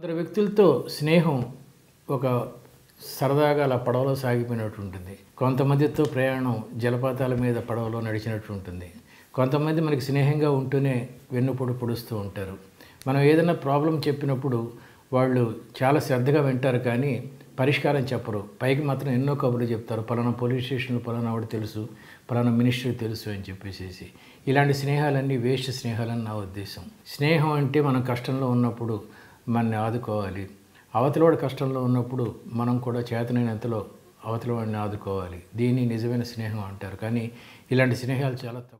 ఇద్దరు వ్యక్తులతో స్నేహం ఒక సరదాగా అలా పడవలో సాగిపోయినట్టు ఉంటుంది కొంతమందితో ప్రయాణం జలపాతాల మీద పడవలో నడిచినట్టు ఉంటుంది కొంతమంది మనకి స్నేహంగా ఉంటూనే వెన్నుపొడు పొడుస్తూ ఉంటారు మనం ఏదైనా ప్రాబ్లం చెప్పినప్పుడు వాళ్ళు చాలా శ్రద్ధగా వింటారు కానీ పరిష్కారం చెప్పరు పైకి మాత్రం ఎన్నో కబుర్లు చెప్తారు పలానా పోలీస్ స్టేషన్లో పలానా ఆవిడ తెలుసు పలానా మినిస్టర్ తెలుసు అని చెప్పేసి ఇలాంటి స్నేహాలన్నీ వేస్ట్ స్నేహాలని నా ఉద్దేశం స్నేహం అంటే మనం కష్టంలో ఉన్నప్పుడు మనని ఆదుకోవాలి అవతల వాడు కష్టంలో ఉన్నప్పుడు మనం కూడా చేతనైనంతలో అవతల వాడిని ఆదుకోవాలి దీన్ని నిజమైన స్నేహం అంటారు కానీ ఇలాంటి స్నేహాలు చాలా తక్కువ